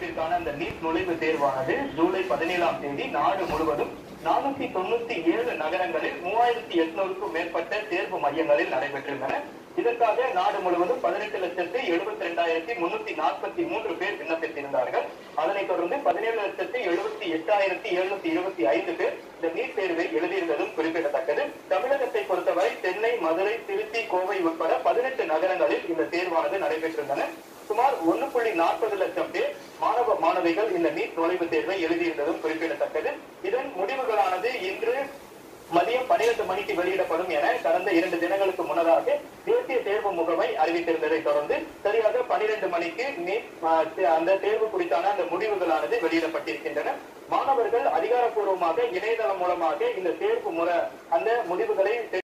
படிப்பிற்கான அந்த நீட் நுழைவுத் தேர்வானது ஜூலை பதினேழாம் தேதி நாடு முழுவதும் நானூத்தி தொண்ணூத்தி ஏழு நகரங்களில் மூவாயிரத்தி எட்நூறுக்கும் மேற்பட்ட தேர்வு மையங்களில் நடைபெற்றிருந்தன இதற்காக நாடு முழுவதும் பதினெட்டு லட்சத்து எழுபத்தி ரெண்டாயிரத்தி முன்னூத்தி நாற்பத்தி மூன்று பேர் விண்ணப்பித்திருந்தார்கள் அதனைத் தொடர்ந்து பதினேழு லட்சத்து எழுபத்தி எட்டாயிரத்தி எழுநூத்தி இருபத்தி ஐந்து பேர் இந்த நீட் தேர்வை எழுதியிருந்ததும் குறிப்பிடத்தக்கது தமிழகத்தை பொறுத்தவரை சென்னை மதுரை திருச்சி கோவை உட்பட பதினெட்டு நகரங்களில் இந்த தேர்வானது நடைபெற்றிருந்தன சுமார் ஒன்று புள்ளி நாற்பது லட்சம் பேர் மாணவ மாணவிகள் இந்த நீட் நுழைவுத் தேர்வை எழுதியிருந்ததும் குறிப்பிடத்தக்கது இதன் முடிவுகளானது இன்று மதியம் பன்னிரண்டு மணிக்கு வெளியிடப்படும் என கடந்த இரண்டு தினங்களுக்கு முன்னதாக தேசிய தேர்வு முகமை அறிவித்திருந்ததை தொடர்ந்து சரியாக பன்னிரண்டு மணிக்கு நீட் ஆஹ், தே- அந்த தேர்வு குறித்தான அந்த முடிவுகளானது வெளியிடப்பட்டிருக்கின்றன மாணவர்கள் அதிகாரப்பூர்வமாக இணையதளம் மூலமாக இந்த தேர்வு முறை அந்த முடிவுகளை